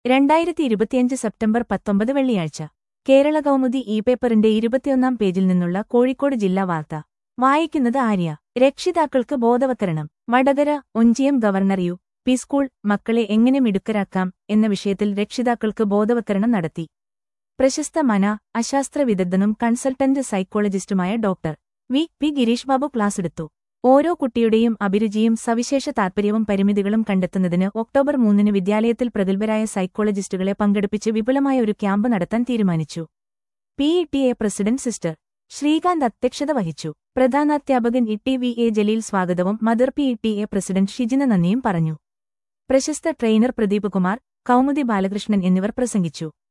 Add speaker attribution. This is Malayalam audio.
Speaker 1: രണ്ടായിരത്തി ഇരുപത്തിയഞ്ച് സെപ്റ്റംബർ പത്തൊമ്പത് വെള്ളിയാഴ്ച കേരള കൗമുദി ഇ പേപ്പറിന്റെ ഇരുപത്തിയൊന്നാം പേജിൽ നിന്നുള്ള കോഴിക്കോട് ജില്ലാ വാർത്ത വായിക്കുന്നത് ആര്യ രക്ഷിതാക്കൾക്ക് ബോധവത്കരണം Vadakara Onchiyam government U P school മക്കളെ എങ്ങനെ മിടുക്കരാക്കാം എന്ന വിഷയത്തിൽ രക്ഷിതാക്കൾക്ക് ബോധവത്കരണം നടത്തി പ്രശസ്ത മന അശാസ്ത്ര വിദഗ്ധനും കൺസൾട്ടന്റ് സൈക്കോളജിസ്റ്റുമായ doctor V P Gireesh Babu ക്ലാസ്സെടുത്തു ഓരോ കുട്ടിയുടെയും അഭിരുചിയും സവിശേഷ താൽപര്യവും പരിമിതികളും കണ്ടെത്തുന്നതിന് ഒക്ടോബർ മൂന്നിന് വിദ്യാലയത്തിൽ പ്രഗത്ഭരായ സൈക്കോളജിസ്റ്റുകളെ പങ്കെടുപ്പിച്ച് വിപുലമായ ഒരു ക്യാമ്പ് നടത്താൻ തീരുമാനിച്ചു P E T A president sister Sreekanth അധ്യക്ഷത വഹിച്ചു പ്രധാനാധ്യാപകൻ E T V A Jaleel സ്വാഗതവും mother P E T A president Shijina നന്ദിയും പറഞ്ഞു പ്രശസ്ത ട്രെയിനർ പ്രദീപ് കുമാർ കൗമുദി ബാലകൃഷ്ണൻ എന്നിവർ പ്രസംഗിച്ചു